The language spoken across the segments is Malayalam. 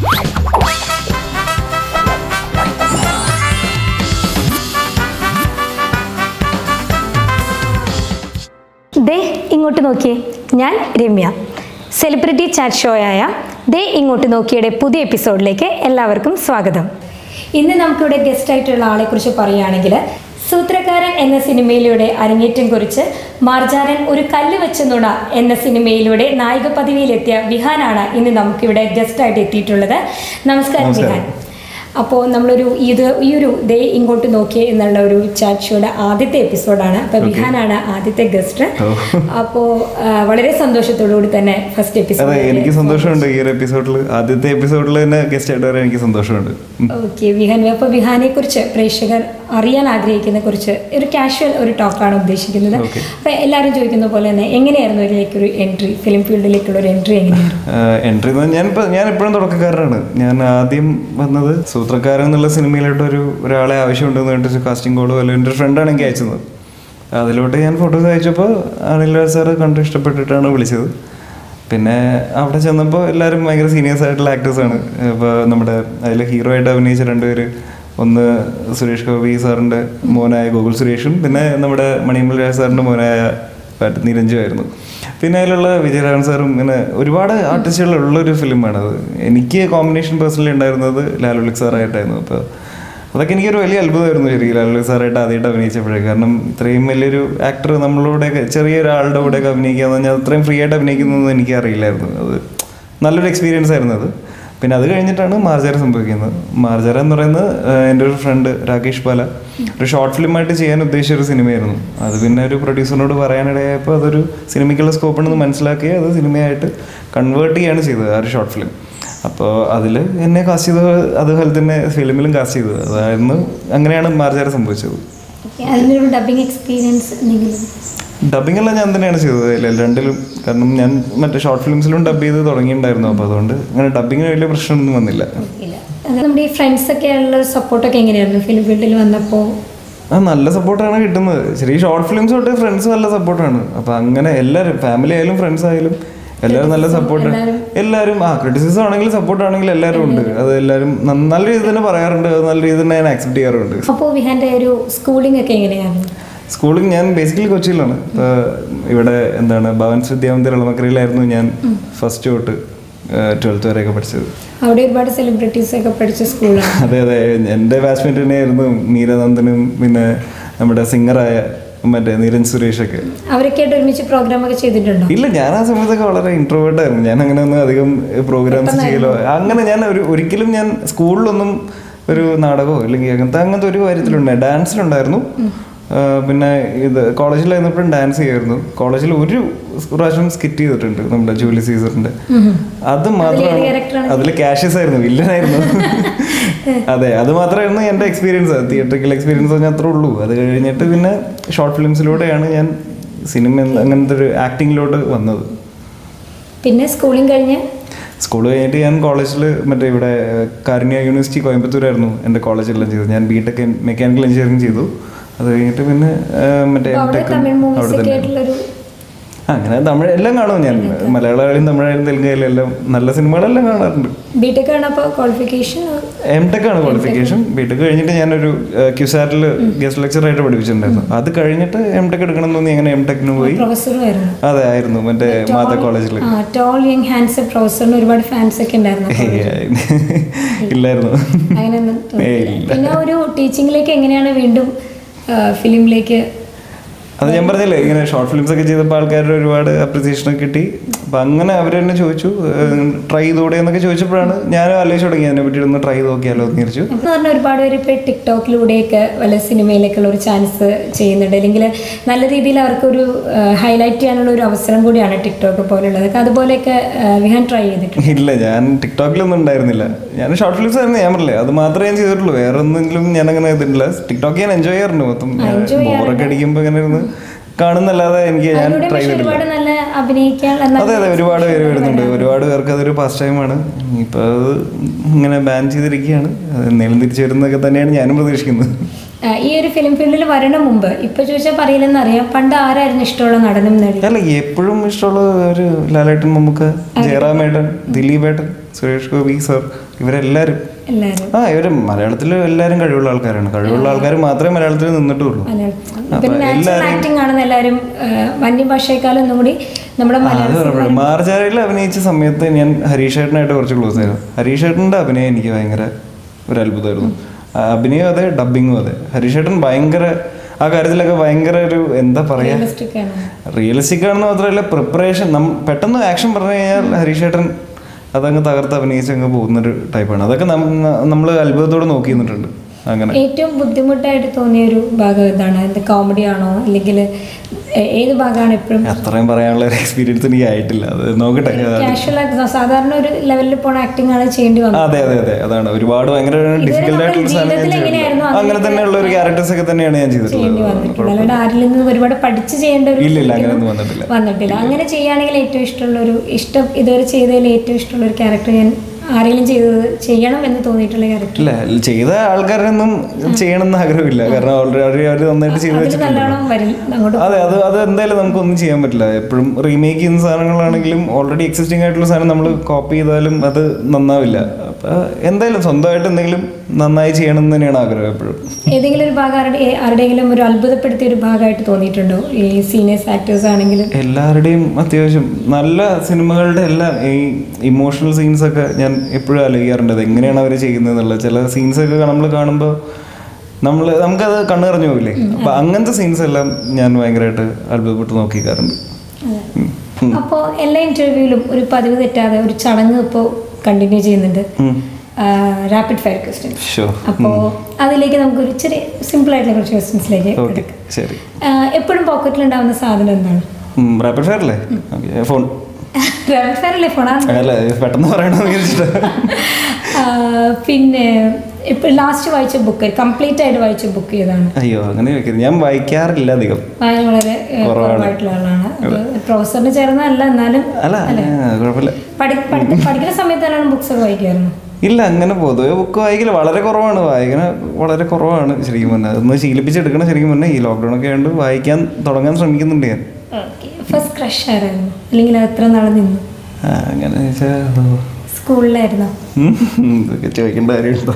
ദേ ഇങ്ങോട്ട് നോക്കിയേ ഞാൻ രമ്യ സെലിബ്രിറ്റി ചാറ്റ് ഷോയായ ദേ ഇങ്ങോട്ട് നോക്കിയുടെ പുതിയ എപ്പിസോഡിലേക്ക് എല്ലാവർക്കും സ്വാഗതം ഇന്ന് നമുക്കിവിടെ ഗസ്റ്റ് ആയിട്ടുള്ള ആളെക്കുറിച്ച് പറയുകയാണെങ്കിൽ സൂത്രക്കാരൻ എന്ന സിനിമയിലൂടെ അരങ്ങേറ്റം കുറിച്ച് മാർജാരൻ ഒരു കല്ല് വെച്ച നുണ എന്ന സിനിമയിലൂടെ നായിക പദവിയിലെത്തിയ വിഹാനാണ് ഇന്ന് നമുക്കിവിടെ ഗസ്റ്റായിട്ട് എത്തിയിട്ടുള്ളത് നമസ്കാരം നമസ്കാരം. വിഹാൻ അപ്പോൾ നമ്മളൊരു ഇത് ഈ ഒരു ദേ ഇങ്ങോട്ട് നോക്കിയേ എന്നുള്ള ഒരു ചാറ്റ് ഷോയുടെ ആദ്യത്തെ എപ്പിസോഡാണ് അപ്പോൾ Okay. വിഹാനാണ് ആദ്യത്തെ ഗസ്റ്റ് ഓ. അപ്പോൾ വളരെ സന്തോഷത്തോടു കൂടി തന്നെ ഫസ്റ്റ് അതെ എപ്പിസോഡ് എനിക്ക് സന്തോഷമുണ്ട് ഈ ഒരു എപ്പിസോഡിൽ ആദ്യത്തെ എപ്പിസോഡിൽ തന്നെ ഗസ്റ്റ് ആയിട്ട് വരാൻ എനിക്ക് സന്തോഷമുണ്ട് ഉം. ഓക്കെ വിഹാൻ അപ്പോൾ വിഹാനെ കുറിച്ച് പ്രേക്ഷകർ അറിയാൻ ആഗ്രഹിക്കുന്ന കുറിച്ച് ഒരു കാഷ്വൽ ഒരു ടോക്കാണ് ഉദ്ദേശിക്കുന്നത് Okay. അപ്പോൾ എല്ലാവരും ചോദിക്കുന്ന പോലെ തന്നെ എങ്ങനെയായിരുന്നു ഇതിലേക്ക് ഒരു എൻട്രി ഫിലിം ഫീൽഡിലേക്കുള്ള ഒരു എൻട്രി എങ്ങനെയായിരുന്നു എൻട്രി ഞാൻ ഇപ്പൊ- ഞാൻ എപ്പോഴും തുടക്കക്കാരനാണ് ഞാൻ ആദ്യം വന്നത് സൂത്രക്കാരൻ എന്നുള്ള സിനിമയിലോട്ട് ഒരു ഒരാളെ ആവശ്യമുണ്ടെന്ന് പറഞ്ഞിട്ട് കാസ്റ്റിംഗ് കോളോ അല്ലെങ്കിൽ എൻ്റെ ഒരു ഫ്രണ്ടാണ് എനിക്ക് അയച്ചത് അതിലോട്ട് ഞാൻ ഫോട്ടോസ് അയച്ചപ്പോൾ അനിൽ രാജ് സാറ് കണ്ട് ഇഷ്ടപ്പെട്ടിട്ടാണ് വിളിച്ചത് പിന്നെ അവിടെ ചെന്നപ്പോൾ എല്ലാവരും ഭയങ്കര സീനിയേഴ്സ് ആയിട്ടുള്ള ആക്ടേഴ്സാണ് ഇപ്പോൾ നമ്മുടെ അതിൽ ഹീറോ ആയിട്ട് അഭിനയിച്ച രണ്ടുപേര് ഒന്ന് സുരേഷ് ഗോപി സാറിൻ്റെ മോനായ ഗോകുൽ സുരേഷും പിന്നെ നമ്മുടെ മണിമൽ രാജ് സാറിൻ്റെ മോനായ പാറ്റ് നിരഞ്ജുമായിരുന്നു പിന്നെ അതിലുള്ള വിജയരാഘവൻ സാറും ഇങ്ങനെ ഒരുപാട് ആർട്ടിസ്റ്റുകളുള്ള ഒരു ഫിലിമാണ് അത് എനിക്ക് കോമ്പിനേഷൻ പേഴ്സണലി ഉണ്ടായിരുന്നത് ലാലുലിക് സാറായിട്ടായിരുന്നു അപ്പോൾ അതൊക്കെ എനിക്കൊരു വലിയ അത്ഭുതമായിരുന്നു ശരിക്കും ലാലുലിക് സാറായിട്ട് ആദ്യമായിട്ട് അഭിനയിച്ചപ്പോഴേ കാരണം ഇത്രയും വലിയൊരു ആക്ടർ നമ്മളോടെയൊക്കെ ചെറിയ ഒരാളുടെ കൂടെയൊക്കെ അഭിനയിക്കുക എന്ന് പറഞ്ഞാൽ അത്രയും ഫ്രീ ആയിട്ട് അഭിനയിക്കുന്നതെന്ന് എനിക്ക് അറിയില്ലായിരുന്നു അത് നല്ലൊരു എക്സ്പീരിയൻസ് ആയിരുന്നു അത് പിന്നെ അത് കഴിഞ്ഞിട്ടാണ് മാർജാര സംഭവിക്കുന്നത് മാർജാര എന്ന് പറയുന്നത് ആഹ്, എൻ്റെ ഒരു ഫ്രണ്ട് രാകേഷ് പാല ഒരു ഷോർട്ട് ഫിലിമായിട്ട് ചെയ്യാൻ ഉദ്ദേശിച്ച ഒരു സിനിമയായിരുന്നു അത് പിന്നെ ഒരു പ്രൊഡ്യൂസറിനോട് പറയാനിടയായപ്പോൾ അതൊരു സിനിമയ്ക്കുള്ള സ്കോപ്പ് ഉണ്ടെന്ന് മനസ്സിലാക്കി അത് സിനിമയായിട്ട് കൺവേർട്ട് ചെയ്യാണ് ചെയ്തത് ആ ഒരു ഷോർട്ട് ഫിലിം അപ്പോൾ അതിൽ എന്നെ കാസ്റ്റ് ചെയ്തത് അതുപോലെ തന്നെ ഫിലിമിലും കാസ്റ്റ് ചെയ്തത് അതായിരുന്നു അങ്ങനെയാണ് മാർജാര സംഭവിച്ചത് അതിനൊരു ഡബിങ് എക്സ്പീരിയൻസ് എന്തെങ്കിലും ഡബിംഗ് എല്ലാം ഞാൻ തന്നെയാണ് ചെയ്തത് ഇല്ല രണ്ടിലും കാരണം ഞാൻ മറ്റേ ഷോർട്ട് ഫിലിംസിലും ഡബ് ചെയ്ത് തുടങ്ങിയിട്ടുണ്ടായിരുന്നു അപ്പോൾ അതുകൊണ്ട് അങ്ങനെ ഡബിങ്ങിന് വലിയ പ്രശ്നമൊന്നും വന്നില്ല ഇല്ല അത് നമ്മുടെ ഈ ഫ്രണ്ട്സ് ഒക്കെ ഉള്ള സപ്പോർട്ടൊക്കെ എങ്ങനെയായിരുന്നു ഫിലിം ഫീൽഡിൽ വന്നപ്പോൾ ആ നല്ല സപ്പോർട്ടാണ് കിട്ടുന്നത് ശരി ഷോർട്ട് ഫിലിംസ് തൊട്ട് ഫ്രണ്ട്സ് നല്ല സപ്പോർട്ടാണ് അപ്പൊ അങ്ങനെ എല്ലാവരും ഫാമിലി ആയാലും ഫ്രണ്ട്സ് ആയാലും എല്ലാവരും നല്ല സപ്പോർട്ട് എല്ലാവരും ആ ക്രിറ്റിസിസം ആണെങ്കിലും സപ്പോർട്ട് ആണെങ്കിലും എല്ലാവരും ഉണ്ട് അത് എല്ലാവരും നന്ന- നല്ല രീതിയിൽ തന്നെ പറയാറുണ്ട് അത് നല്ല രീതിയിൽ തന്നെ ഞാൻ ആക്സെപ്റ്റ് ചെയ്യാറുണ്ട് അപ്പോൾ വിഹാൻ്റെ ഒരു സ്കൂളിംഗ് ഒക്കെ എങ്ങനെയായിരുന്നു സ്കൂളിൽ ഞാൻ ബേസിക്കലി കൊച്ചിയിലാണ് ഇപ്പൊ ഇവിടെ എന്താണ് ഭവൻസ് വിദ്യാമന്ദിർ ഇളമക്കരയിലായിരുന്നു ഞാൻ ഫസ്റ്റ് തൊട്ട് ട്വൽത്ത് വരെയൊക്കെ പഠിച്ചത് അവിടെ ഒരുപാട് സെലിബ്രിറ്റീസ് ഒക്കെ പഠിച്ച സ്കൂളാണ് അതെ അതെ എൻ്റെ ബാച്ച്മേറ്റ് തന്നെയായിരുന്നു മീരനന്ദനും പിന്നെ നമ്മുടെ സിംഗറായ മറ്റേ നിരഞ്ജ് സുരേഷൊക്കെ അവരൊക്കെ ആയിട്ട് ഒരുമിച്ച് പ്രോഗ്രാം ഒക്കെ ചെയ്തിട്ടുണ്ടോ ഇല്ല ഞാൻ ആ സമയത്തൊക്കെ വളരെ ഇൻട്രോവേർട്ട് ആയിരുന്നു ഞാൻ അങ്ങനെ ഒന്നും അധികം പ്രോഗ്രാംസ് ചെയ്യലോ അങ്ങനെ ഞാൻ ഒരു ഒരിക്കലും ഞാൻ സ്കൂളിലൊന്നും ഒരു നാടകമോ അല്ലെങ്കിൽ അങ്ങനത്തെ അങ്ങനത്തെ ഒരു കാര്യത്തിലുണ്ടായി ഡാൻസിലുണ്ടായിരുന്നു ആ, പിന്നെ ഇത് കോളേജിലായിരുന്നപ്പോഴും ഡാൻസ് ചെയ്യായിരുന്നു കോളേജിൽ ഒരു പ്രാവശ്യം സ്കിറ്റ് ചെയ്തിട്ടുണ്ട് നമ്മുടെ ജൂലി സീസറിന്റെ അത് മാത്രമാണ് character അതിൽ ക്യാഷ്യസ് ആയിരുന്നു വില്ലനായിരുന്നു അതെ അത് മാത്രമായിരുന്നു എൻ്റെ എക്സ്പീരിയൻസ് തിയേറ്ററിക്കൽ എക്സ്പീരിയൻസ് പറഞ്ഞാൽ അത്രേ ഉള്ളൂ അത് കഴിഞ്ഞിട്ട് പിന്നെ ഷോർട്ട് ഫിലിംസിലൂടെയാണ് ഞാൻ സിനിമ എന്ന- അങ്ങനത്തെ ഒരു ആക്ടിങ്ങിലോട്ട് വന്നത് പിന്നെ സ്കൂളിംഗ് കഴിഞ്ഞ് സ്കൂൾ കഴിഞ്ഞിട്ട് ഞാൻ കോളേജിൽ മറ്റേ ഇവിടെ ഏഹ്, കാരുണ്യ യൂണിവേഴ്സിറ്റി കോയമ്പത്തൂരായിരുന്നു എൻ്റെ കോളേജെല്ലാം ചെയ്തത് ഞാൻ ബി ടെക് മെക്കാനിക്കൽ എഞ്ചിനീയറിംഗ് ചെയ്തു അത് കഴിഞ്ഞിട്ട് പിന്നെ ഏഹ്, മറ്റേ അപ്പൊ അവിടെ M.Tech ഉം തമിഴ് മൂവീസ് അവിടെ ഒക്കെ തന്നെ ആയിട്ടുള്ളൊരു അങ്ങനെ തമിഴ് എല്ലാം കാണും ഞാൻ മലയാളമായാലും തമിഴായാലും തെലുങ്കായാലും എല്ലാം നല്ല സിനിമകളെല്ലാം കാണാറുണ്ട് ബിടെക് ആണ് അപ്പോൾ ക്വാളിഫിക്കേഷൻ എം ടെക് ആണ് ക്വാളിഫിക്കേഷൻ ബിടെക് കഴിഞ്ഞിട്ട് ഞാനൊരു ക്യുസാറ്റിൽ ഗസ്റ്റ് ലെക്ചറായിട്ട് പഠിപ്പിച്ചിട്ടുണ്ടായിരുന്നു അത് കഴിഞ്ഞിട്ട് എം ടെക് എടുക്കണം എന്ന് തോന്നി അങ്ങനെ എം ടെക്കിന് പോയി പ്രൊഫസറും ആയിരുന്നു അതെ ആയിരുന്നു മറ്റേ മാതാ കോളേജിൽ ആ ടോൾ യങ് ഹാൻഡ്സം പ്രൊഫസറിന് ഒരുപാട് ഫാൻസ് ഒക്കെ ഉണ്ടായിരുന്നു ഇല്ലായിരുന്നു അങ്ങനെയൊന്നും തോന്നിയില്ല. ഏയ് ഇല്ല. പിന്നെ ഒരു ടീച്ചിങ്ങിലേക്ക് എങ്ങനെയാണ് വീണ്ടും ഫിലിമിലേക്ക് അത് ഞാൻ പറഞ്ഞില്ലേ ഇങ്ങനെ ഷോർട്ട് ഫിലിംസ് ഒക്കെ ചെയ്തപ്പോൾ ആൾക്കാരുടെ ഒരുപാട് അപ്രിസിയേഷൻ ഒക്കെ കിട്ടി അപ്പൊ അങ്ങനെ അവർ തന്നെ ചോദിച്ചു ട്രൈ ചെയ്തൂടെ എന്നൊക്കെ ചോദിച്ചപ്പോഴാണ് ഞാനും ആലോചിച്ച് തുടങ്ങി അതിനെ പറ്റി ഒന്ന് ട്രൈ ചെയ്ത് നോക്കിയാലോ എന്ന് വിചാരിച്ചു എന്ന് പറഞ്ഞാൽ ഒരുപാട് പേര് ഇപ്പോൾ ടിക്ടോക്കിലൂടെയൊക്കെ വല്ല സിനിമയിലേക്കുള്ള ഒരു ചാൻസ് ചെയ്യുന്നുണ്ട് അല്ലെങ്കിൽ നല്ല രീതിയിൽ അവർക്കൊരു ഹൈലൈറ്റ് ചെയ്യാനുള്ള ഒരു അവസരം കൂടിയാണ് ടിക്ടോക്ക് പോലുള്ളതൊക്കെ അതുപോലെയൊക്കെ ആ, വിഹാൻ ട്രൈ ചെയ്തിട്ടുണ്ട് ഇല്ല ഞാൻ ടിക്ടോക്കിലൊന്നും ഉണ്ടായിരുന്നില്ല ഞാൻ ഷോർട്ട് ഫിലിംസ് ആയിരുന്നു ഞാൻ പറഞ്ഞില്ലേ അത് മാത്രമേ ഞാൻ ചെയ്തിട്ടുള്ളൂ വേറെ ഒന്നെങ്കിലും ഞാൻ അങ്ങനെ ചെയ്തിട്ടില്ല ടിക്ടോക്ക് ഞാൻ എൻജോയ് ചെയ്യാറുണ്ട് മൊത്തം ബോറൊക്കെ അടിക്കുമ്പോൾ ഇങ്ങനെ ഇരുന്ന് കാണുന്നല്ലാതെ എനിക്ക് ഞാൻ അതിലൂടെ ട്രൈ പക്ഷെ ചെയ്തിട്ടില്ല ഒരുപാട് നല്ല അഭിനയിക്കാൻ അതെ അതെ ഒരുപാട് പേര് വരുന്നുണ്ട് ഒരുപാട് പേർക്ക് അതൊരു പാസ്റ്റ് ടൈമാണ് ഇപ്പൊ അത് ഇങ്ങനെ ബാൻ ചെയ്തിരിക്കുകയാണ് അത് എന്തെങ്കിലും തിരിച്ചു വരുന്നതൊക്കെ തന്നെയാണ് ഞാനും പ്രതീക്ഷിക്കുന്നത് ആ, ഈ ഒരു ഫിലിം ഫീൽഡിൽ വരണ മുമ്പ് ഇപ്പൊ ചോദിച്ചാൽ പറയില്ലെന്ന് അറിയാം പണ്ട് ആരായിരുന്നു ഇഷ്ടമുള്ള നടനും നടി അല്ല എപ്പോഴും ഇഷ്ടമുള്ള ഒരു ലാലേട്ടൻ നമുക്ക് ജയറാമേട്ടൻ ദിലീപേട്ടൻ സുരേഷ് ഗോപി സർ ഇവരെല്ലാരും എല്ലാവരും ആ ഇവര് മലയാളത്തിൽ എല്ലാവരും കഴിവുള്ള ആൾക്കാരാണ് കഴിവുള്ള ആൾക്കാർ മാത്രമേ മലയാളത്തിൽ നിന്നിട്ടുള്ളൂ മലയാളത്തിൽ പിന്നെ നാച്ചുറൽ ആക്ടിംഗ് ആണെന്ന് എല്ലാവരും വന്യഭാഷയെക്കാളും ഒന്നും കൂടി നമ്മുടെ അത് മലയാളം പറഞ്ഞപ്പോഴാണ് മാർജാരയിൽ അഭിനയിച്ച സമയത്ത് ഞാൻ ഹരീഷ് ഏട്ടനായിട്ട് കുറച്ച് ക്ലോസ് ആയിരുന്നു ഹരീഷ് ഏട്ടൻ്റെ അഭിനയം എനിക്ക് ഭയങ്കര ഒരു അത്ഭുതമായിരുന്നു ആ അഭിനയം അതെ ഡബിങ്ങും അതെ ഹരീഷ് ഏട്ടൻ ഭയങ്കര ആ കാര്യത്തിലൊക്കെ ഭയങ്കര ഒരു എന്താ പറയാ റിയലിസ്റ്റിക് ആണ് റിയലിസ്റ്റിക് ആണെന്ന് മാത്രമല്ല പ്രിപ്പറേഷൻ നം പെട്ടെന്ന് ആക്ഷൻ പറഞ്ഞു കഴിഞ്ഞാൽ ഹരീഷ് ഏട്ടൻ അതങ്ങ് തകർത്ത് അഭിനയിച്ച് അങ്ങ് പോകുന്നൊരു ടൈപ്പാണ് അതൊക്കെ നമ്മൾ അത്ഭുതത്തോടെ നോക്കി നിന്നിട്ടുണ്ട് അങ്ങനെ ഏറ്റവും ബുദ്ധിമുട്ടായിട്ട് തോന്നിയ ഒരു ഭാഗം ഏതാണ് എന്ത് കോമഡി ആണോ അല്ലെങ്കിൽ ഏത് ഭാഗമാണ് എപ്പോഴും അത്രയും പറയാനുള്ള ഒരു എക്സ്പീരിയൻസ് എനിക്ക് ആയിട്ടില്ല അത് നോക്കട്ടെ കാഷ്വൽ ആയിട്ട് സാധാരണ ഒരു ലെവലിൽ പോണ ആക്ടിംഗ് ആണ് ചെയ്യേണ്ടി വന്നത് അതെ അതെ അതെ അതാണ് ഒരുപാട് ഭയങ്കര ഡിഫിക്കൽട്ട് ആയിട്ടുള്ള സാധനം ഞാൻ ജീവിതത്തിൽ എങ്ങനെയായിരുന്നോ ചെയ്തിട്ടുണ്ട്. അങ്ങനെ തന്നെയുള്ള ഒരു ക്യാരക്ടേഴ്സ് ഒക്കെ തന്നെയാണ് ഞാൻ ചെയ്യേണ്ടി ചെയ്തിട്ടുള്ളത് വന്നിട്ടുണ്ട് അല്ലാണ്ട് ആരിൽ നിന്ന് ഒരുപാട് പഠിച്ച് ചെയ്യേണ്ട ഒരു ഇല്ല ഇല്ല അങ്ങനെയൊന്നും വന്നിട്ടില്ല വന്നിട്ടില്ല അങ്ങനെ ചെയ്യുകയാണെങ്കിൽ ഏറ്റവും ഇഷ്ടമുള്ള ഒരു ഇഷ്ടം ഇതുവരെ ചെയ്തതിൽ ഏറ്റവും ഇഷ്ടമുള്ള ഒരു ക്യാരക്ടർ ഞാൻ ആരെങ്കിലും ചെയ്തത് ചെയ്യണം എന്ന് തോന്നിയിട്ടുള്ള ക്യാരക്ടർ ഇല്ല ചെയ്ത ആൾക്കാരൊന്നും ചെയ്യണമെന്ന് ആഗ്രഹമില്ല കാരണം ഓൾറെഡി അവർ നന്നായിട്ട് ചെയ്ത് അതിൽ വെച്ചിട്ടുണ്ട് നല്ലോണം വരും അങ്ങോട്ട് അതെ അത് അത് എന്തായാലും നമുക്കൊന്നും ചെയ്യാൻ പറ്റില്ല എപ്പോഴും റീമേക്ക് ചെയ്യുന്ന സാധനങ്ങളാണെങ്കിലും ഓൾറെഡി എക്സിസ്റ്റിംഗ് ആയിട്ടുള്ള സാധനം നമ്മൾ കോപ്പി ചെയ്താലും അത് നന്നാവില്ല അപ്പൊ എന്തായാലും സ്വന്തമായിട്ട് എന്തെങ്കിലും നന്നായി ചെയ്യണം എന്ന് തന്നെയാണ് ആഗ്രഹം എപ്പോഴും ഏതെങ്കിലും ഒരു ഭാഗം ആരുടെ ആരുടെയെങ്കിലും ഒരു അത്ഭുതപ്പെടുത്തിയ ഒരു ഭാഗമായിട്ട് തോന്നിയിട്ടുണ്ടോ ഈ സീനിയേഴ്സ് ആക്ടേഴ്സ് ആണെങ്കിലും എല്ലാവരുടെയും അത്യാവശ്യം നല്ല സിനിമകളുടെ എല്ലാം ഈ ഇമോഷണൽ സീൻസ് ഒക്കെ ഞാൻ എപ്പോഴും ആലോചിക്കാറുണ്ട് അത് എങ്ങനെയാണ് അവർ ചെയ്യുന്നത് എന്നുള്ളത് ചില സീൻസ് ഒക്കെ നമ്മൾ കാണുമ്പോൾ നമ്മൾ നമുക്കത് കണ്ണു നിറഞ്ഞു പോകില്ലേ അപ്പൊ അങ്ങനത്തെ സീൻസ് എല്ലാം ഞാൻ ഭയങ്കരമായിട്ട് അത്ഭുതപ്പെട്ട് നോക്കിക്കാറുണ്ട് ഉം. ഉം. അപ്പോൾ എല്ലാ ഇന്റർവ്യൂവിലും ഒരു പതിവ് തെറ്റാതെ ഒരു ചടങ്ങ് ഇപ്പോൾ കണ്ടിന്യൂ ചെയ്യുന്നുണ്ട് ഉം. റാപ്പിഡ് ഫയർ ക്വസ്റ്റ്യൻ ഷോ അപ്പോൾ അതിലേക്ക് നമുക്കൊരു ചെറിയ സിമ്പിൾ ആയിട്ടുള്ള കുറച്ച് ക്വസ്റ്റ്യൻസിലേക്ക് ഓക്കെ ശരി എപ്പോഴും പോക്കറ്റിൽ ഉണ്ടാവുന്ന സാധനം എന്താണ് റാപ്പിഡ് ഫയർ അല്ലേ ഓക്കെ ഫോൺ റാപ്പിഡ് ഫയർ അല്ലേ ഫോണാണ് അല്ല പെട്ടെന്ന് പറയണമെന്ന് വിചാരിച്ചിട്ട് പിന്നെ ഇപ്പം ലാസ്റ്റ് വായിച്ച ബുക്ക് കംപ്ലീറ്റ് ആയിട്ട് വായിച്ച ബുക്ക് ഏതാണ് അയ്യോ അങ്ങനെ ചോദിക്കരുത് ഞാൻ വായിക്കാറില്ല അധികം വായന വളരെ ഏഹ്, കുറവാണ്. കുറവായിട്ടുള്ള ആളാണ് അത് പ്രൊഫസറിന് ചേർന്നതല്ല എന്നാലും അല്ല ആ, കുഴപ്പമില്ല പഠി പഠി- പഠിക്കുന്ന സമയത്താണ് ബുക്സ് ഒക്കെ വായിക്കാറുണ്ട് ഇല്ല അങ്ങനെ പൊതുവെ ബുക്ക് വായിക്കൽ വളരെ കുറവാണ് വായിക്കണ വളരെ കുറവാണ് ശരിക്കും പറഞ്ഞാൽ ഒന്ന് ശീലിപ്പിച്ചെടുക്കണം ശരിക്കും പറഞ്ഞാൽ ഈ ലോക്ക്ഡൗൺ ഒക്കെ ആയതുകൊണ്ട് വായിക്കാൻ തുടങ്ങാൻ ശ്രമിക്കുന്നുണ്ട് ഞാൻ ഓക്കെ ഫസ്റ്റ് ക്രഷ് ആരായിരുന്നു അല്ലെങ്കിൽ അത് എത്ര നാൾ നിന്നു ആ, അങ്ങനെ ചോദിച്ചാൽ സ്കൂളിലായിരുന്നോ ഇതൊക്കെ ചോദിക്കേണ്ട കാര്യമുണ്ടോ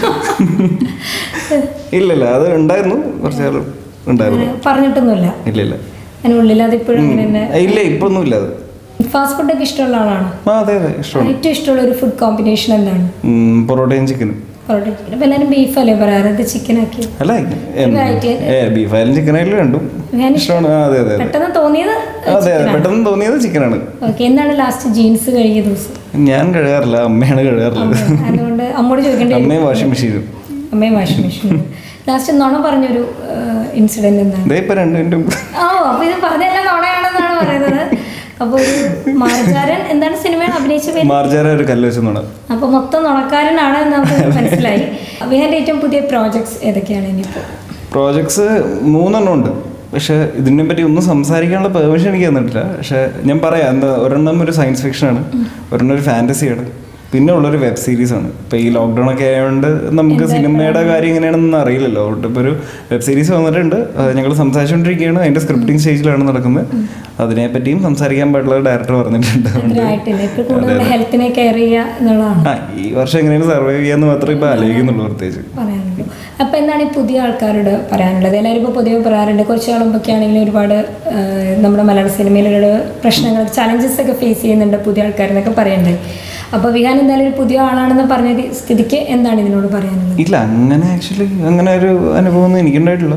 ഇല്ലില്ല അത് ഉണ്ടായിരുന്നു കുറച്ച് കാലം ഉണ്ടായിരുന്നു അങ്ങനെ പറഞ്ഞിട്ടൊന്നുമില്ല ഇല്ല ഇല്ല അതിനുള്ളിൽ അതിപ്പോഴും അങ്ങനെ തന്നെ ഇല്ല ഇപ്പൊന്നും ഇല്ല അത് ഫാസ്റ്റ് ഫുഡൊക്കെ ഇഷ്ടമുള്ള ആളാണ് ആ അതെ അതെ ഇഷ്ടമാണ് ഏറ്റവും ഇഷ്ടമുള്ള ഒരു ഫുഡ് കോമ്പിനേഷൻ എന്താണ് ഉം, പൊറോട്ടയും ചിക്കനും പൊറോട്ട ചിക്കൻ അപ്പം എല്ലാവരും ബീഫ് അല്ലേ പറയാറ് ഇത് ചിക്കൻ ആക്കി അല്ല Variety. ഏ ബീഫ് ആയാലും ചിക്കൻ ആയാലും രണ്ടും ഞാൻ ഇഷ്ടമാണ് ആ, അതെ അതെ അതെ പെട്ടെന്ന് തോന്നിയത് അതെ അതെ പെട്ടെന്ന് തോന്നിയത് ചിക്കനാണ് ഓക്കെ എന്താണ് ലാസ്റ്റ് ജീൻസ് കഴുകിയ ദിവസം ഞാൻ കഴുകാറില്ല അമ്മയാണ് കഴുകാറുള്ളത് അതുകൊണ്ട് അമ്മോട് ചോദിക്കേണ്ടി വരും. അമ്മയും വാഷിംഗ് മെഷീനും അമ്മയും വാഷിംഗ് മെഷീൻ ലാസ്റ്റ് നുണ പറഞ്ഞൊരു ഇൻസിഡന്റ് എന്താണ് ഇതേ ഇപ്പൊ രണ്ടു മിനിറ്റും ഓ അപ്പൊ ഇത് പറഞ്ഞെല്ലാം നുണയാണെന്നാണ് പറയുന്നത് അപ്പൊ ഒരു മാർജാരൻ എന്താണ് സിനിമയിൽ അഭിനയിച്ച പേര് മാർജാര ഒരു കല്ല് വെച്ചെന്നാണ് അപ്പൊ മൊത്തം നുണക്കാരനാണ് എന്ന് നമുക്ക് മനസ്സിലായി വിഹാന്റെ ഏറ്റവും പുതിയ പ്രോജക്ട്സ് ഏതൊക്കെയാണ് ഇനിയിപ്പോൾ പ്രോജക്ട്സ് മൂന്നെണ്ണം ഉണ്ട് പക്ഷെ ഇതിനെ പറ്റി ഒന്നും സംസാരിക്കാനുള്ള പെർമിഷൻ എനിക്ക് തന്നിട്ടില്ല പക്ഷെ ഞാൻ പറയാം എന്താ ഒരെണ്ണം ഒരു സയൻസ് ഫിക്ഷൻ ആണ് ഒരെണ്ണം ഒരു ഫാന്റസിയാണ് പിന്നെ ഉള്ളൊരു വെബ് സീരീസ് ആണ് ഇപ്പൊ ഈ ലോക്ക്ഡൗൺ ഒക്കെ ആയതുകൊണ്ട് നമുക്ക് സിനിമയുടെ കാര്യം എങ്ങനെയാണെന്ന് അറിയില്ലല്ലോ അതുകൊണ്ട് ഇപ്പൊ ഒരു വെബ് സീരീസ് വന്നിട്ടുണ്ട് ഞങ്ങൾ സംസാരിച്ചുകൊണ്ടിരിക്കുകയാണ് അതിന്റെ സ്ക്രിപ്റ്റിംഗ് സ്റ്റേജിലാണ് നടക്കുന്നത് അതിനെ പറ്റിയും സംസാരിക്കാൻ പാടുള്ള ഡയറക്ടർ പറഞ്ഞിട്ടുണ്ട് അതുകൊണ്ട് ആയിട്ടില്ല ഇപ്പൊ കൂടുതൽ ഹെൽത്തിനെ കെയർ ചെയ്യുക എന്നുള്ളതാണ് ആ ഈ വർഷം എങ്ങനെയാണ് സർവൈവ് ചെയ്യാന്ന് മാത്രമേ ഇപ്പൊ ആലോചിക്കുന്നുള്ളൂ പ്രത്യേകിച്ച് പറയാനുള്ളൂ അപ്പൊ എന്താണ് ഈ പുതിയ ആൾക്കാരോട് പറയാനുള്ളത് എല്ലാവരും ഇപ്പോൾ പൊതുവെ പറയാറുണ്ട് കുറച്ച് നാളുമ്പൊക്കെ ആണെങ്കിലും ഒരുപാട് ആ, നമ്മുടെ മലയാള സിനിമയിലൊരു പ്രശ്നങ്ങൾ ചലഞ്ചസ് ഒക്കെ ഫേസ് ചെയ്യുന്നുണ്ട് പുതിയ ആൾക്കാരെന്നൊക്കെ പറയുന്നുണ്ട് അപ്പോൾ വിഹാൻ എന്തായാലും ഒരു പുതിയ ആളാണെന്ന് പറഞ്ഞ സ്ഥിതിക്ക് എന്താണ് ഇതിനോട് പറയാനുള്ളത് ഇല്ല അങ്ങനെ ആക്ച്വലി അങ്ങനെ ഒരു അനുഭവം ഒന്നും എനിക്കുണ്ടായിട്ടില്ല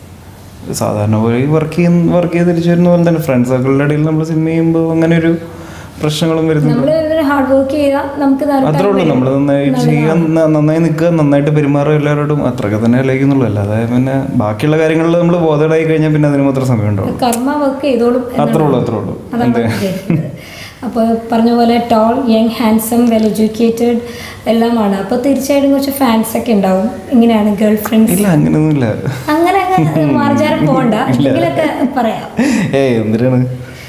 സാധാരണ പോലെ വർക്ക് ചെയ്യുന്ന വർക്ക് ചെയ്ത് തിരിച്ചു വരുന്ന പോലെ തന്നെ ഫ്രണ്ട് സർക്കിളിൻ്റെ ഇടയിൽ നമ്മൾ സിനിമ ചെയ്യുമ്പോൾ അങ്ങനെ ഒരു പ്രശ്നങ്ങളും വരുന്നുണ്ട് നമ്മൾ ഹാർഡ് വർക്ക് ചെയ്താൽ നമുക്ക് ഇത് ആൾക്കാർ അത്രേ ഉള്ളൂ നമ്മൾ നന്നായിട്ട് ചെയ്യാൻ ന- നന്നായി നിൽക്കുക നന്നായിട്ട് പെരുമാറുക എല്ലാവരോടും അത്രയൊക്കെ തന്നെ ആലോചിക്കുന്നുള്ളൂ അല്ലാതെ പിന്നെ ബാക്കിയുള്ള കാര്യങ്ങളിൽ നമ്മൾ ബോധേഡായി കഴിഞ്ഞാൽ പിന്നെ അതിന് മാത്രം സമയം ഉണ്ടാവും കർമ്മ വർക്ക് ചെയ്തോളും അത്രേ ഉള്ളൂ അത്രേ ഉള്ളൂ അതാണ് ഉദ്ദേശിക്കുന്നത്. അപ്പോൾ പറഞ്ഞ പോലെ tall young handsome well educated എല്ലാമാണ് അപ്പോൾ തീർച്ചയായിട്ടും കുറച്ച് ഫാൻസ് ഒക്കെ ഉണ്ടാവും ഇങ്ങനെയാണ് ഗേൾ ഫ്രണ്ട്സ് ഇല്ല അങ്ങനെയൊന്നുമില്ല അങ്ങനെ അങ്ങനെ മാർജാരം പോകണ്ട എന്തെങ്കിലുമൊക്കെ പറയാം ഏയ് എന്തിനാണ്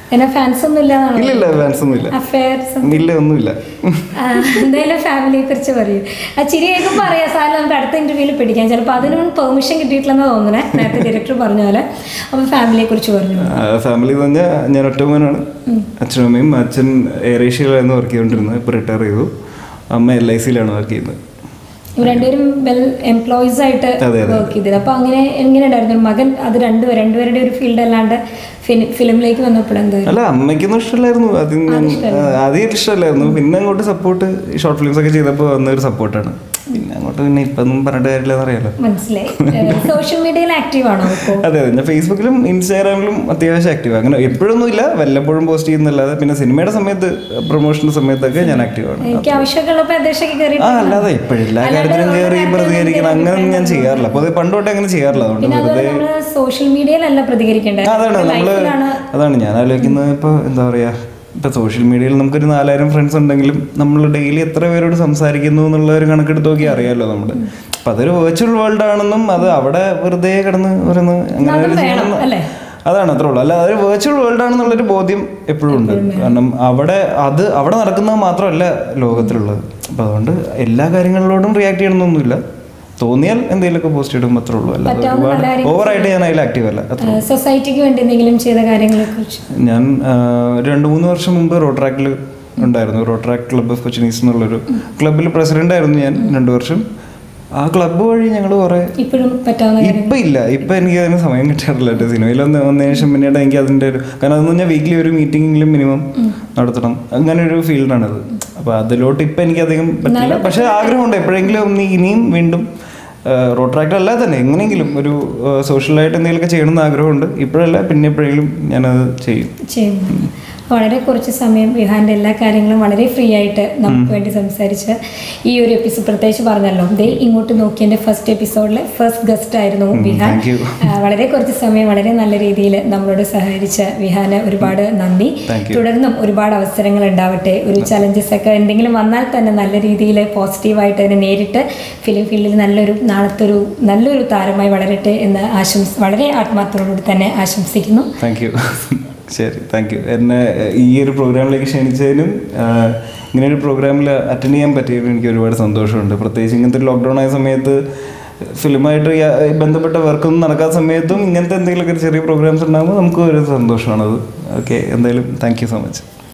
എന്നെ ഫാൻസ് ഒന്നും ഇല്ലാന്നാണോ ഇല്ല ഇല്ല ഫാൻസ് ഒന്നും ഇല്ല അഫയർസ് ഇല്ല ഒന്നുമില്ല എന്തായാലും ഫാമിലിയെ കുറിച്ച് പറയൂ ആ ചിരി കേൾക്കുമ്പോൾ അറിയാം സാറിന് നമുക്ക് അടുത്ത ഇന്റർവ്യൂവിൽ പിടിക്കാം ചിലപ്പോൾ അതിനൊന്നും പെർമിഷൻ കിട്ടിയിട്ടില്ലെന്ന് തോന്നുന്നേ നേരത്തെ ഡയറക്ടർ പറഞ്ഞ പോലെ അപ്പോൾ ഫാമിലിയെ കുറിച്ച് പറഞ്ഞു ഫാമിലി എന്ന് പറഞ്ഞാൽ ഞാൻ ഒറ്റമോനാണ് അച്ഛനും അമ്മയും അച്ഛൻ എയർ ഏഷ്യയിലായിരുന്നു വർക്ക് ചെയ്തുകൊണ്ടിരുന്നത് ഇപ്പോൾ റിട്ടയർ ചെയ്തു അമ്മ എൽ ഐ സിയിലാണ് വർക്ക് ചെയ്യുന്നത് ഇവർ രണ്ടുപേരും വെൽ എംപ്ലോയീസ് ആയിട്ട് അതെ, അതെ. വർക്ക് ചെയ്തത് അപ്പോൾ അങ്ങനെ എങ്ങനെ ഉണ്ടായിരുന്നു മകൻ അത് രണ്ടുപേരും രണ്ടുപേരുടെ ഒരു ഫീൽഡ് അല്ലാണ്ട് ഫിലിമിലേക്ക് വന്നപ്പോൾ എന്തായിരുന്നു അല്ല അമ്മയ്ക്കൊന്നും ഇഷ്ടമല്ലായിരുന്നു ആദ്യം ഞാൻ ആദ്യം ഇഷ്ടമല്ലായിരുന്നു പിന്നെ അങ്ങോട്ട് സപ്പോർട്ട് ഷോർട്ട് ഫിലിംസ് ഒക്കെ ചെയ്തപ്പോൾ വന്ന ഒരു സപ്പോർട്ടാണ് പിന്നെ അങ്ങോട്ട് പിന്നെ ഇപ്പം ഒന്നും പറഞ്ഞിട്ട് കാര്യമില്ലെന്ന് അറിയാലോ മനസ്സിലായി സോഷ്യൽ മീഡിയയിൽ ആക്റ്റീവ് ആണോ ഇപ്പോൾ അതെ അതെ ഞാൻ ഫേസ്ബുക്കിലും ഇൻസ്റ്റാഗ്രാമിലും അത്യാവശ്യം ആക്റ്റീവ് അങ്ങനെ എപ്പോഴൊന്നും ഇല്ല വല്ലപ്പോഴും പോസ്റ്റ് ചെയ്യുന്നല്ലാതെ പിന്നെ സിനിമയുടെ സമയത്ത് പ്രൊമോഷൻ്റെ സമയത്തൊക്കെ ഞാൻ ആക്റ്റീവ് ആണ് എനിക്ക് ആവശ്യമൊക്കെ ഉള്ളപ്പോൾ അധ്യക്ഷയ്ക്ക് കയറി ആ അല്ലാതെ എപ്പോഴും എല്ലാ കാര്യത്തിലും കയറി പ്രതികരിക്കണം അങ്ങനെ ഞാൻ ചെയ്യാറില്ല അപ്പോൾ അത് പണ്ടോട്ടെ അങ്ങനെ ചെയ്യാറില്ല അതുകൊണ്ട് പിന്നെ വെറുതെ അതുപോലെ നമ്മൾ സോഷ്യൽ മീഡിയയിലല്ല പ്രതികരിക്കേണ്ടത് ആ, അതാണ് നമ്മള് ലൈഫിലാണ് അതാണ് ഞാൻ ആലോചിക്കുന്നത് ഇപ്പോൾ എന്താ പറയാ ഇപ്പൊ സോഷ്യൽ മീഡിയയിൽ നമുക്കൊരു നാലായിരം ഫ്രണ്ട്സ് ഉണ്ടെങ്കിലും നമ്മൾ ഡെയിലി എത്ര പേരോട് സംസാരിക്കുന്നു എന്നുള്ള ഒരു കണക്കെടുത്ത് നോക്കി അറിയാമല്ലോ നമ്മള് അപ്പൊ അതൊരു വെർച്വൽ വേൾഡ് ആണെന്നും അത് അവിടെ വെറുതെ കിടന്ന് ഓരോന്ന് അങ്ങനെ ഒരു വേണം, ചെയ്യണം അല്ലേ? അതാണ് അത്രേ ഉള്ളൂ അല്ല അതൊരു വെർച്വൽ വേൾഡ് ആണെന്നുള്ളൊരു ബോധ്യം എപ്പോഴും ഉണ്ട് കാരണം അവിടെ അത് അവിടെ നടക്കുന്നത് മാത്രമല്ല ലോകത്തിലുള്ളത് അപ്പൊ അതുകൊണ്ട് എല്ലാ കാര്യങ്ങളിലോടും റിയാക്ട് ചെയ്യണമെന്നൊന്നുമില്ല തോന്നിയാൽ എന്തെങ്കിലുമൊക്കെ പോസ്റ്റ് ഇടും അത്രേ ഉള്ളൂ അല്ലാതെ പറ്റാവുന്ന ഒരുപാട് നല്ല കാര്യങ്ങൾ ഓവറായിട്ട് ഞാൻ അതിൽ ആക്റ്റീവ് അല്ല അത്ര സൊസൈറ്റിക്ക് വേണ്ടി എന്തെങ്കിലും ചെയ്ത കാര്യങ്ങളെ കുറിച്ച് ഞാൻ ആ, ഒരു രണ്ട് മൂന്ന് വർഷം മുമ്പ് റോട്രാക്കിൽ ഉണ്ടായിരുന്നു റോട്രാക്ക് ക്ലബ്ബ് ഓഫ് കൊച്ചിനീസ് എന്നുള്ളൊരു ക്ലബ്ബിൽ പ്രസിഡന്റ് ആയിരുന്നു ഞാൻ രണ്ടു വർഷം ആ ക്ലബ്ബ് വഴി ഞങ്ങൾ കുറെ ഇപ്പോഴും പറ്റാവുന്ന കാര്യം ഇപ്പൊ ഇല്ല ഇപ്പൊ എനിക്ക് അതിന് സമയം കിട്ടാറില്ല കേട്ടോ സിനിമയിൽ വന്ന് വന്നതിന് ശേഷം പിന്നീട് എനിക്ക് അതിന്റെ ഒരു കാരണം അതെന്ന് പറഞ്ഞാൽ വീക്ക്ലി ഒരു മീറ്റിംഗിലും മിനിമം നടത്തണം അങ്ങനെ ഒരു ഫീൽഡാണത് അപ്പൊ അതിലോട്ട് ഇപ്പൊ എനിക്ക് അധികം പറ്റില്ല പക്ഷെ ആഗ്രഹമുണ്ട് എപ്പോഴെങ്കിലും ഒന്ന് ഇനിയും വീണ്ടും റോട്രാക്ട് അല്ലാതെ തന്നെ എങ്ങനെയെങ്കിലും ഒരു സോഷ്യലായിട്ട് എന്തെങ്കിലുമൊക്കെ ചെയ്യണമെന്ന് ആഗ്രഹമുണ്ട് ഇപ്പോഴല്ല പിന്നെ എപ്പോഴെങ്കിലും ഞാനത് ചെയ്യും ചെയ്യുന്നത് വളരെ കുറച്ച് സമയം വിഹാന്റെ എല്ലാ കാര്യങ്ങളും വളരെ ഫ്രീ ആയിട്ട് നമുക്ക് വേണ്ടി സംസാരിച്ച് ഈ ഒരു എപ്പിസോഡ് പ്രത്യേകിച്ച് പറഞ്ഞല്ലോ ദേ ഇങ്ങോട്ട് നോക്കി എൻ്റെ ഫസ്റ്റ് എപ്പിസോഡിലെ ഫസ്റ്റ് ഗസ്റ്റ് ആയിരുന്നു വിഹാൻ thank you. ആ, വളരെ കുറച്ച് സമയം വളരെ നല്ല രീതിയിൽ നമ്മളോട് സഹകരിച്ച വിഹാന് ഒരുപാട് നന്ദി Thank you. തുടർന്നും ഒരുപാട് അവസരങ്ങൾ ഉണ്ടാവട്ടെ ഒരു ചലഞ്ചസ് ഒക്കെ എന്തെങ്കിലും വന്നാൽ തന്നെ നല്ല രീതിയിൽ പോസിറ്റീവായിട്ട് അതിനെ നേരിട്ട് ഫിലിം ഫീൽഡിൽ നല്ലൊരു നാളത്തെ ഒരു നല്ലൊരു താരമായി വളരട്ടെ എന്ന് ആശംസ വളരെ ആത്മാർത്ഥത്തോടുകൂടി തന്നെ ആശംസിക്കുന്നു താങ്ക് യു ശരി താങ്ക് യു എന്നെ ഏഹ്, ഈ ഒരു പ്രോഗ്രാമിലേക്ക് ക്ഷണിച്ചതിനും ആഹ്, ഇങ്ങനെ ഒരു പ്രോഗ്രാമിൽ അറ്റൻഡ് ചെയ്യാൻ പറ്റിയതിനും എനിക്ക് ഒരുപാട് സന്തോഷമുണ്ട് പ്രത്യേകിച്ച് ഇങ്ങനത്തെ ഒരു ലോക്ക്ഡൗൺ ആയ സമയത്ത് ഫിലിമായിട്ട് യാ- ബന്ധപ്പെട്ട വർക്കൊന്നും നടക്കാത്ത സമയത്തും ഇങ്ങനത്തെ എന്തെങ്കിലുമൊക്കെ ഒരു ചെറിയ പ്രോഗ്രാംസ് ഉണ്ടാകുമ്പോൾ നമുക്ക് ഒരു സന്തോഷമാണത് ഓക്കെ എന്തായാലും താങ്ക് യു സോ മച്ച്